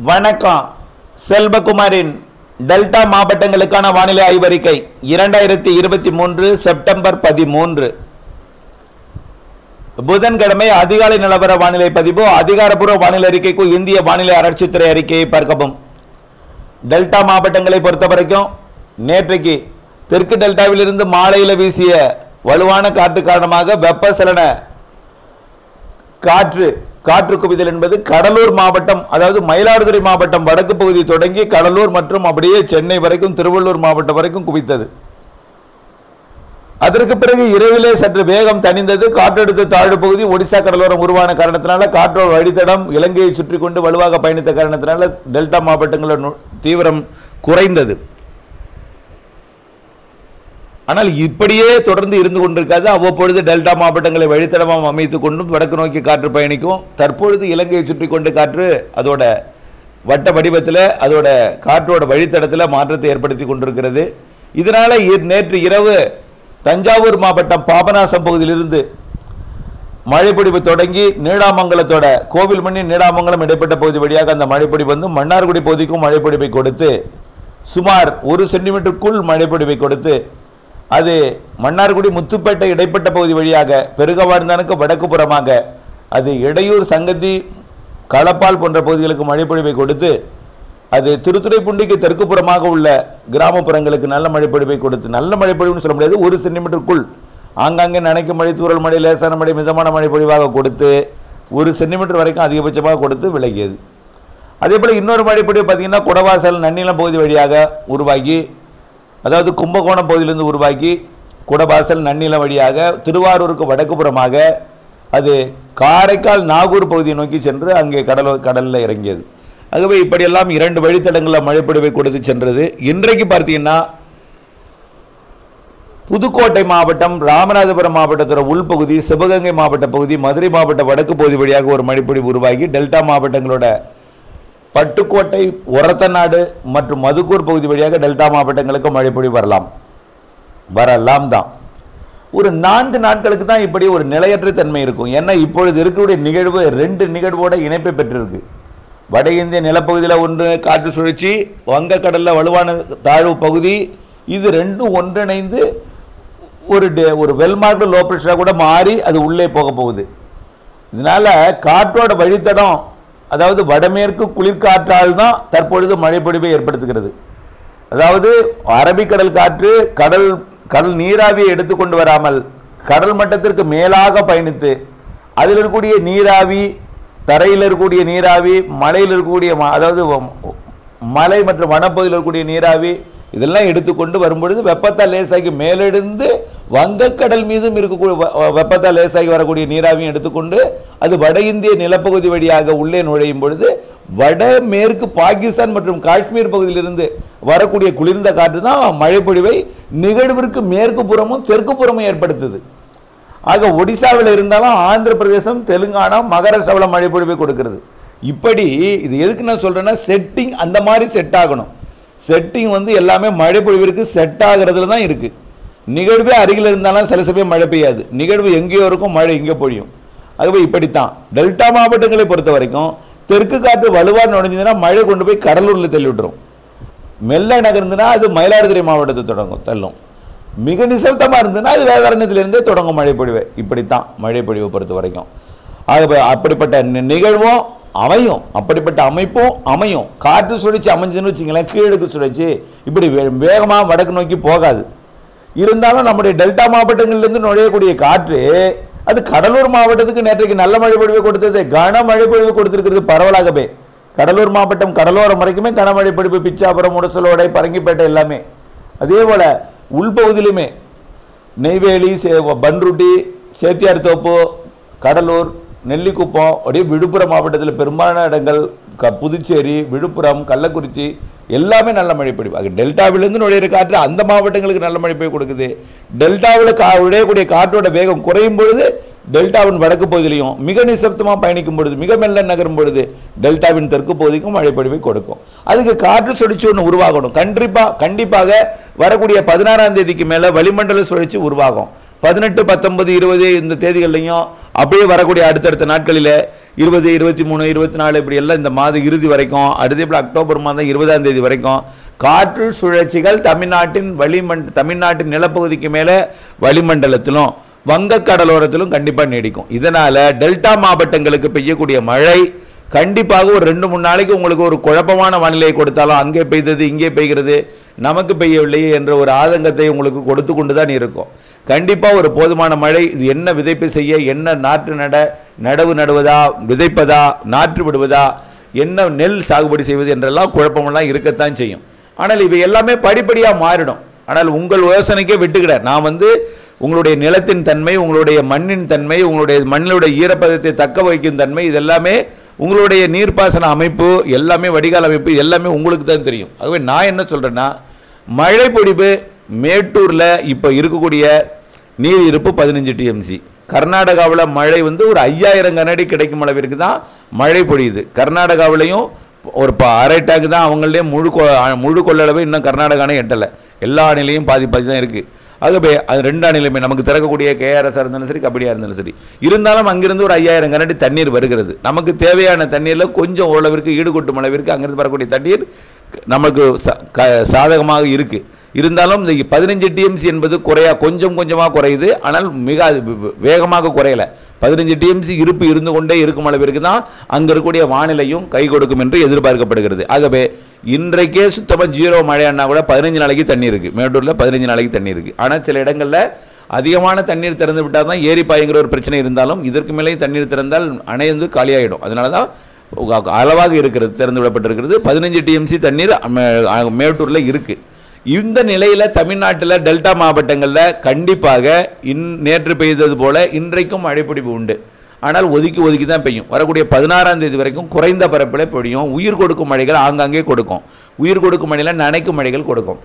வணக்கம் செல்வகுமாரின் டெல்டா மாவட்டங்களுக்கான வானிலை ஆய்வறிக்கை இரண்டாயிரத்தி இருபத்தி மூன்று செப்டம்பர் பதிமூன்று புதன்கிழமை அதிகாலை நிலவர வானிலை பதிவு அதிகாரப்பூர்வ வானிலை அறிக்கைக்கு இந்திய வானிலை ஆராய்ச்சித்துறை அறிக்கையை பார்க்கவும் டெல்டா மாவட்டங்களை பொறுத்த வரைக்கும் நேற்றைக்கு தெற்கு டெல்டாவிலிருந்து மாலையில் வீசிய வலுவான காற்று காரணமாக வெப்பசலன காற்று காற்று குவிதல் என்பது கடலூர் மாவட்டம் அதாவது மயிலாடுதுறை மாவட்டம் வடக்கு பகுதி தொடங்கி கடலூர் மற்றும் அப்படியே சென்னை வரைக்கும் திருவள்ளூர் மாவட்டம் வரைக்கும் குவித்தது அதற்கு பிறகு இரவிலே சற்று வேகம் தணிந்தது காற்றழுத்த தாழ்வு பகுதி ஒடிசா கடலோரம் உருவான காரணத்தினால காற்றோட வழித்தடம் இலங்கையை சுற்றி கொண்டு வலுவாக பயணித்த காரணத்தினால டெல்டா மாவட்டங்களோட நு- தீவிரம் குறைந்தது ஆனால் இப்படியே தொடர்ந்து இருந்து கொண்டிருக்காது அவ்வப்பொழுது டெல்டா மாவட்டங்களை வழித்தடமாக அமைத்துக் கொண்டும் வடக்கு நோக்கி காற்று பயணிக்கும் தற்பொழுது இலங்கையை சுற்றி கொண்டு காற்று அதோட வட்ட வடிவத்தில் அதோட காற்றோட வழித்தடத்தில் மாற்றத்தை ஏற்படுத்தி கொண்டிருக்கிறது இதனால இ- நேற்று இரவு தஞ்சாவூர் மாவட்டம் பாபநாசம் பகுதியிலிருந்து மழைப்பொழிவு தொடங்கி நீடாமங்கலத்தோட கோவில்மணி நீடாமங்கலம் இடைப்பட்ட பகுதி வழியாக அந்த மழைப்பொழிவு வந்து மன்னார்குடி பகுதிக்கும் மழைப்பொழிவை கொடுத்து சுமார் ஒரு சென்டிமீட்டருக்குள் மழைப்பொழிவை கொடுத்து அது மன்னார்குடி முத்துப்பேட்டை இடைப்பட்ட பகுதி வழியாக பெருகவாழ்ந்தானுக்கு வடக்கு புறமாக அது இடையூர் சங்கதி களப்பால் போன்ற பகுதிகளுக்கு மழைப்பொழிவை கொடுத்து அது திருத்துறைப்பூண்டிக்கு தெற்கு புறமாக உள்ள கிராமப்புறங்களுக்கு நல்ல மழைப்பொழிவை கொடுத்து நல்ல மழைப்பொழிவுன்னு சொல்ல முடியாது ஒரு சென்டிமீட்டருக்குள் ஆங்காங்கே நனைக்கும் மழை தூறல் மழை லேசான மழை மிதமான மழை பொழிவாக கொடுத்து ஒரு சென்டிமீட்டர் வரைக்கும் அதிகபட்சமாக கொடுத்து விலகியது அதே போல் இன்னொரு மழைப்பொழிவு பார்த்தீங்கன்னா குடவாசல் நன்னிலம் பகுதி வழியாக உருவாகி அதாவது கும்பகோணம் பகுதியிலிருந்து உருவாக்கி குடவாசல் நன்னிலம் வழியாக திருவாரூருக்கு வடக்கு புறமாக அது காரைக்கால் நாகூர் பகுதியை நோக்கி சென்று அங்கே கடல் கடலில் இறங்கியது ஆகவே இப்படியெல்லாம் இரண்டு வழித்தடங்களில் மழைப்பொழிவை கொடுத்து சென்றது இன்றைக்கு பார்த்தீங்கன்னா புதுக்கோட்டை மாவட்டம் ராமநாதபுரம் மாவட்டத்தோட உள்பகுதி சிவகங்கை மாவட்ட பகுதி மதுரை மாவட்ட வடக்கு பகுதி வழியாக ஒரு மழைப்பொழிவு உருவாகி டெல்டா மாவட்டங்களோட பட்டுக்கோட்டை ஒரத்தநாடு மற்றும் மதுக்கூர் பகுதி வழியாக டெல்டா மாவட்டங்களுக்கு மழைப்பொழிவு வரலாம் வரலாம் தான் ஒரு நான்கு நாட்களுக்கு தான் இப்படி ஒரு நிலையற்ற தன்மை இருக்கும் ஏன்னா இப்பொழுது இருக்கக்கூடிய நிகழ்வு ரெண்டு நிகழ்வோட இணைப்பை பெற்றிருக்கு வட இந்திய நிலப்பகுதியில் ஒன்று காற்று சுழற்சி வங்கக்கடலில் வலுவான தாழ்வு பகுதி இது ரெண்டும் ஒன்றிணைந்து ஒரு டே- ஒரு வெல்மார்க் லோ ப்ரெஷராக கூட மாறி அது உள்ளே போக போகுது இதனால காற்றோட வழித்தடம் அதாவது வடமேற்கு குளிர்காற்றால் தான் தற்பொழுது மழைப்பொழிவை ஏற்படுத்துகிறது அதாவது அரபிக்கடல் காற்று கடல் கடல் நீராவியை எடுத்துக்கொண்டு வராமல் கடல் மட்டத்திற்கு மேலாக பயணித்து அதில் இருக்கக்கூடிய நீராவி தரையில் இருக்கக்கூடிய நீராவி மலையில் இருக்கக்கூடிய ம- அதாவது வ- மலை மற்றும் வனப்பகுதியில் இருக்கக்கூடிய நீராவி இதெல்லாம் எடுத்துக்கொண்டு வரும்பொழுது வெப்பத்தால் லேசாகி மேலெடுந்து வங்கக்கடல் மீதும் இருக்கக்கூடிய வ- வ- வெப்பத்தால் லேசாகி வரக்கூடிய நீராவியும் எடுத்துக்கொண்டு அது வட இந்திய நிலப்பகுதி வழியாக உள்ளே நுழையும் பொழுது வட மேற்கு பாகிஸ்தான் மற்றும் காஷ்மீர் பகுதியிலிருந்து வரக்கூடிய குளிர்ந்த காற்று தான் மழைப்பொழிவை நிகழ்விற்கு மேற்கு புறமும் தெற்கு புறமும் ஏற்படுத்துது ஆக ஒடிசாவில் இருந்தாலும் ஆந்திர பிரதேசம் தெலுங்கானா மகாராஷ்டிராவில் மழைப்பொழிவை கொடுக்கிறது இப்படி இது எதுக்கு நான் சொல்கிறேன்னா செட்டிங் அந்த மாதிரி செட் ஆகணும் செட்டிங் வந்து எல்லாமே மழைப்பொழிவிற்கு செட் ஆகிறதுல தான் இருக்குது நிகழ்வே அருகில் இருந்தாலும் சில சமயம் மழை பெய்யாது நிகழ்வு எங்கேயோ இருக்கும் மழை இங்கே பொழியும் ஆகவே இப்படித்தான் டெல்டா மாவட்டங்களை பொறுத்த வரைக்கும் தெற்கு காற்று வலுவாக நுழைஞ்சதுன்னா மழை கொண்டு போய் கடலூரில் தள்ளி விட்டுரும் மெல்ல நகர்ந்துன்னா அது மயிலாடுதுறை மாவட்டத்தை தொடங்கும் தள்ளும் மிக நிசப்தமாக இருந்ததுன்னா அது வேதாரண்யத்திலிருந்தே தொடங்கும் மழைப்பொழிவு இப்படித்தான் மழைப்பொழிவை பொறுத்த வரைக்கும் ஆகவே அப்படிப்பட்ட நி- நிகழ்வும் அமையும் அப்படிப்பட்ட அமைப்பும் அமையும் காற்று சுழற்சி அமைஞ்சுன்னு வச்சுங்களேன் கீழக்கு சுழற்சி இப்படி வேகமாக வடக்கு நோக்கி போகாது இருந்தாலும் நம்முடைய டெல்டா மாவட்டங்களிலிருந்து நுழையக்கூடிய காற்று அது கடலூர் மாவட்டத்துக்கு நேற்றைக்கு நல்ல மழை பொழிவு கொடுத்தது கனமழை பொழிவு கொடுத்திருக்கிறது பரவலாகவே கடலூர் மாவட்டம் கடலோரம் வரைக்குமே கனமழை பொழிவு பிச்சாபுரம் முடசலோடை பரங்கிப்பேட்டை எல்லாமே அதே போல் உள்பகுதியிலுமே நெய்வேலி சே பன்ருட்டி சேத்தியார் தோப்பு கடலூர் நெல்லிக்குப்பம் அப்படியே விழுப்புரம் மாவட்டத்தில் பெரும்பாலான இடங்கள் க புதுச்சேரி விழுப்புரம் கள்ளக்குறிச்சி எல்லாமே நல்ல மழை பொழிவு ஆக டெல்டாவிலேருந்து நுழையிற காற்று அந்த மாவட்டங்களுக்கு நல்ல மழை பொழிவு கொடுக்குது டெல்டாவில் கா நுழையக்கூடிய காற்றோட வேகம் குறையும் பொழுது டெல்டாவின் வடக்கு பகுதியிலையும் மிக நிசப்தமாக பயணிக்கும் பொழுது மிக மெல்ல நகரும் பொழுது டெல்டாவின் தெற்கு பகுதிக்கும் மழைப்பொழிவை கொடுக்கும் அதுக்கு காற்று சுழற்சி ஒன்று உருவாகணும் கண்டிப்பாக கண்டிப்பாக வரக்கூடிய பதினாறாம் தேதிக்கு மேலே வளிமண்டல சுழற்சி உருவாகும் பதினெட்டு பத்தொன்பது இருபது இந்த தேதிகள்லையும் அப்படியே வரக்கூடிய அடுத்தடுத்த நாட்களில் இருபது இருபத்தி மூணு இருபத்தி நாலு இப்படி எல்லாம் இந்த மாத இறுதி வரைக்கும் அடுத்த இப்போ அக்டோபர் மாதம் இருபதாம் தேதி வரைக்கும் காற்று சுழற்சிகள் தமிழ்நாட்டின் வளிமண் தமிழ்நாட்டின் நிலப்பகுதிக்கு மேலே வளிமண்டலத்திலும் வங்கக் கடலோரத்திலும் கண்டிப்பாக நீடிக்கும் இதனால் டெல்டா மாவட்டங்களுக்கு பெய்யக்கூடிய மழை கண்டிப்பாக ஒரு ரெண்டு மூணு நாளைக்கு உங்களுக்கு ஒரு குழப்பமான வானிலையை கொடுத்தாலும் அங்கே பெய்தது இங்கே பெய்கிறது நமக்கு பெய்யவில்லையே என்ற ஒரு ஆதங்கத்தை உங்களுக்கு கொடுத்து கொண்டு தான் இருக்கும் கண்டிப்பாக ஒரு போதுமான மழை இது என்ன விதைப்பு செய்ய என்ன நாற்று நட நடவு நடுவதா விதைப்பதா நாற்று விடுவதா என்ன நெல் சாகுபடி செய்வது என்றெல்லாம் குழப்பமெல்லாம் இருக்கத்தான் செய்யும் ஆனால் இவை எல்லாமே படிப்படியாக மாறிடும் ஆனால் உங்கள் யோசனைக்கே விட்டுக்கிட நான் வந்து உங்களுடைய நிலத்தின் தன்மை உங்களுடைய மண்ணின் தன்மை உங்களுடைய மண்ணினுடைய ஈரப்பதத்தை தக்க வைக்கும் தன்மை இதெல்லாமே உங்களுடைய நீர்ப்பாசன அமைப்பு எல்லாமே வடிகால் அமைப்பு எல்லாமே உங்களுக்கு தான் தெரியும் ஆகவே நான் என்ன சொல்கிறேன்னா மழை பொழிவு மேட்டூரில் இப்போ இருக்கக்கூடிய நீர் இருப்பு பதினஞ்சு டிஎம்சி கர்நாடகாவில் மழை வந்து ஒரு ஐயாயிரம் கனடி கிடைக்கும் அளவிற்கு தான் மழை பொழியுது கர்நாடகாவிலையும் ஒரு ப அரை டேங்க் தான் அவங்களே முழு கொ முழு கொள்ளளவு இன்னும் கர்நாடகானே எட்டலை எல்லா அணிலையும் பாதி பாதி தான் இருக்குது ஆகவே அது ரெண்டு அணிலுமே நமக்கு திறக்கக்கூடிய கேஆர்எஸ்ஸாக இருந்தாலும் சரி கபடியாக இருந்தாலும் சரி இருந்தாலும் அங்கிருந்து ஒரு ஐயாயிரம் கனடி தண்ணீர் வருகிறது நமக்கு தேவையான தண்ணீரில் கொஞ்சம் ஓரளவிற்கு ஈடுகொட்டும் அளவிற்கு அங்கிருந்து வரக்கூடிய தண்ணீர் நமக்கு ச- க சாதகமாக இருக்குது இருந்தாலும் இந்த பதினஞ்சு டிஎம்சி என்பது குறையா கொஞ்சம் கொஞ்சமாக குறையுது ஆனால் மிக அது வே- வேகமாக குறையல பதினஞ்சு டிஎம்சி இருப்பு இருந்து கொண்டே இருக்கும் அளவிற்கு தான் அங்கே இருக்கக்கூடிய வானிலையும் கை கொடுக்கும் என்று எதிர்பார்க்கப்படுகிறது ஆகவே இன்றைக்கே சுத்தமாக ஜீரோ மழையானா கூட பதினஞ்சு நாளைக்கு தண்ணி இருக்குது மேட்டூரில் பதினஞ்சு நாளைக்கு தண்ணி இருக்குது ஆனால் சில இடங்களில் அதிகமான தண்ணீர் திறந்து விட்டால் தான் ஏரி பாய்ங்கிற ஒரு பிரச்சனை இருந்தாலும் இதற்கு மேலே தண்ணீர் திறந்தால் அணை வந்து காலியாகிடும் அதனால தான் அளவாக இருக்கிறது திறந்து விடப்பட்டிருக்கிறது பதினஞ்சு டிஎம்சி தண்ணீர் மே- மேட்டூரில் இருக்குது இந்த நிலையில் தமிழ்நாட்டில் டெல்டா மாவட்டங்களில் கண்டிப்பாக இன் நேற்று பெய்தது போல இன்றைக்கும் மழைப்பிடிப்பு உண்டு ஆனால் ஒதுக்கி ஒதுக்கி தான் பெய்யும் வரக்கூடிய பதினாறாம் தேதி வரைக்கும் குறைந்த பரப்பில் பொழியும் உயிர் கொடுக்கும் மழைகள் ஆங்காங்கே கொடுக்கும் உயிர் கொடுக்கும் மழையில் நனைக்கும் மழைகள் கொடுக்கும்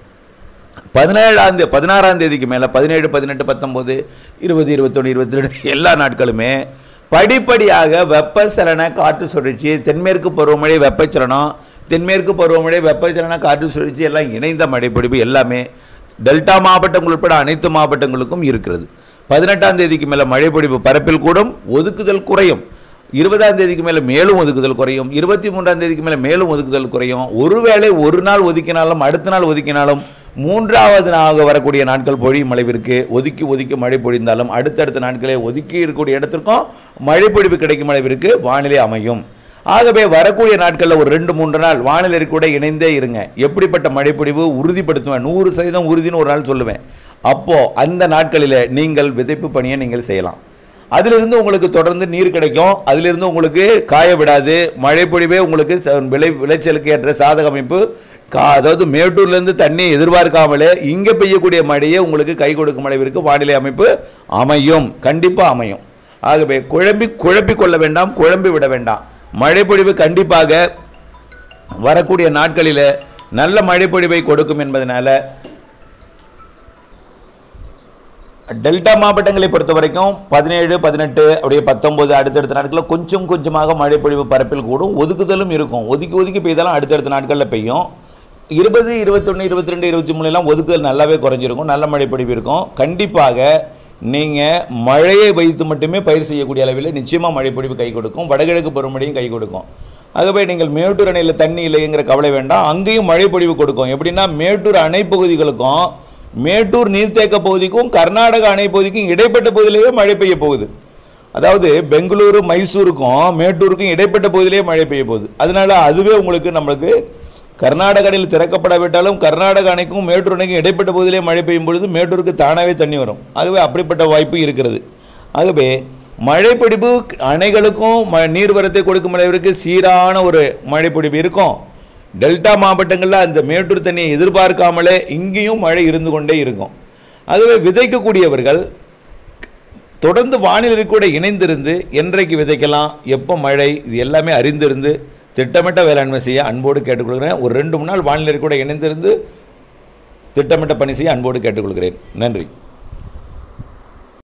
பதினேழாம் தேதி பதினாறாம் தேதிக்கு மேலே பதினேழு பதினெட்டு பத்தொம்போது இருபது இருபத்தொன்று இருபத்தி ரெண்டு எல்லா நாட்களுமே படிப்படியாக வெப்பச்சலன காற்று சுழற்சி தென்மேற்கு பருவமழை வெப்பச்சலனம் தென்மேற்கு பருவமழை வெப்பச்சலன காற்று சுழற்சி எல்லாம் இணைந்த மழைப்பிடிப்பு எல்லாமே டெல்டா மாவட்டங்கள் உட்பட அனைத்து மாவட்டங்களுக்கும் இருக்கிறது பதினெட்டாம் தேதிக்கு மேலே மழைப்பிடிப்பு பரப்பில் கூடும் ஒதுக்குதல் குறையும் இருபதாம் தேதிக்கு மேலே மேலும் ஒதுக்குதல் குறையும் இருபத்தி மூன்றாம் தேதிக்கு மேலே மேலும் ஒதுக்குதல் குறையும் ஒருவேளை ஒரு நாள் ஒதுக்கினாலும் அடுத்த நாள் ஒதுக்கினாலும் மூன்றாவது நாளாக வரக்கூடிய நாட்கள் பொழியும் அளவிற்கு ஒதுக்கி ஒதுக்கி மழை பொழிந்தாலும் அடுத்தடுத்த நாட்களே ஒதுக்கி இருக்கக்கூடிய இடத்திற்கும் மழை பொழிவு கிடைக்கும் அளவிற்கு வானிலை அமையும் ஆகவே வரக்கூடிய நாட்களில் ஒரு ரெண்டு மூன்று நாள் வானிலை கூட இணைந்தே இருங்க எப்படிப்பட்ட மழைப்பொழிவு உறுதிப்படுத்துவேன் நூறு சதவீதம் உறுதின்னு ஒரு நாள் சொல்லுவேன் அப்போது அந்த நாட்களில் நீங்கள் விதைப்பு பணியை நீங்கள் செய்யலாம் அதிலிருந்து உங்களுக்கு தொடர்ந்து நீர் கிடைக்கும் அதிலிருந்து உங்களுக்கு காய விடாது மழைப்பொழிவே உங்களுக்கு ச- விளை விளைச்சலுக்கு ஏற்ற சாதக அமைப்பு கா அதாவது மேட்டூர்லேருந்து தண்ணியை எதிர்பார்க்காமலே இங்கே பெய்யக்கூடிய மழையே உங்களுக்கு கை கொடுக்கும் அளவிற்கு வானிலை அமைப்பு அமையும் கண்டிப்பாக அமையும் ஆகவே குழம்பி குழப்பிக் கொள்ள வேண்டாம் குழம்பி விட வேண்டாம் மழைப்பொழிவு கண்டிப்பாக வரக்கூடிய நாட்களில் நல்ல மழைப்பொழிவை கொடுக்கும் என்பதனால டெல்டா மாவட்டங்களை பொறுத்த வரைக்கும் பதினேழு பதினெட்டு அப்படியே பத்தொன்பது அடுத்தடுத்த நாட்களில் கொஞ்சம் கொஞ்சமாக மழைப்பொழிவு பரப்பில் கூடும் ஒதுக்குதலும் இருக்கும் ஒதுக்கி ஒதுக்கி பெய்தாலும் அடுத்தடுத்த நாட்களில் பெய்யும் இருபது இருபத்தொன்று இருபத்தி ரெண்டு இருபத்தி மூணுலாம் ஒதுக்குதல் நல்லாவே குறைஞ்சிருக்கும் நல்ல மழைப்பொழிவு இருக்கும் கண்டிப்பாக நீங்கள் மழையை வைத்து மட்டுமே பயிர் செய்யக்கூடிய அளவில் நிச்சயமாக மழைப்பொழிவு கை கொடுக்கும் வடகிழக்கு பருவமழையும் கை கொடுக்கும் ஆகவே நீங்கள் மேட்டூர் அணையில் தண்ணி இல்லைங்கிற கவலை வேண்டாம் அங்கேயும் மழைப்பொழிவு கொடுக்கும் எப்படின்னா மேட்டூர் அணை பகுதிகளுக்கும் மேட்டூர் நீர்த்தேக்க பகுதிக்கும் கர்நாடக அணை பகுதிக்கும் இடைப்பட்ட பகுதியிலேயே மழை பெய்ய போகுது அதாவது பெங்களூரு மைசூருக்கும் மேட்டூருக்கும் இடைப்பட்ட பகுதியிலேயே மழை பெய்ய போகுது அதனால அதுவே உங்களுக்கு நம்மளுக்கு கர்நாடக அணையில் திறக்கப்படாவிட்டாலும் கர்நாடக அணைக்கும் மேட்டூர் அணைக்கும் இடைப்பட்ட பகுதியிலே மழை பெய்யும் பொழுது மேட்டூருக்கு தானாகவே தண்ணி வரும் ஆகவே அப்படிப்பட்ட வாய்ப்பு இருக்கிறது ஆகவே மழைப்பிடிப்பு அணைகளுக்கும் ம நீர்வரத்தை கொடுக்கும் அளவிற்கு சீரான ஒரு மழைப்பிடிப்பு இருக்கும் டெல்டா மாவட்டங்களில் அந்த மேட்டூர் தண்ணியை எதிர்பார்க்காமலே இங்கேயும் மழை இருந்து கொண்டே இருக்கும் ஆகவே விதைக்கக்கூடியவர்கள் தொடர்ந்து வானிலை கூட இணைந்திருந்து என்றைக்கு விதைக்கலாம் எப்போ மழை இது எல்லாமே அறிந்திருந்து திட்டமிட்ட வேளாண்மை செய்ய அன்போடு கேட்டுக்கொள்கிறேன் ஒரு ரெண்டு மூணு நாள் வானிலை கூட இணைந்திருந்து திட்டமிட்ட பணி செய்ய அன்போடு கேட்டுக்கொள்கிறேன் நன்றி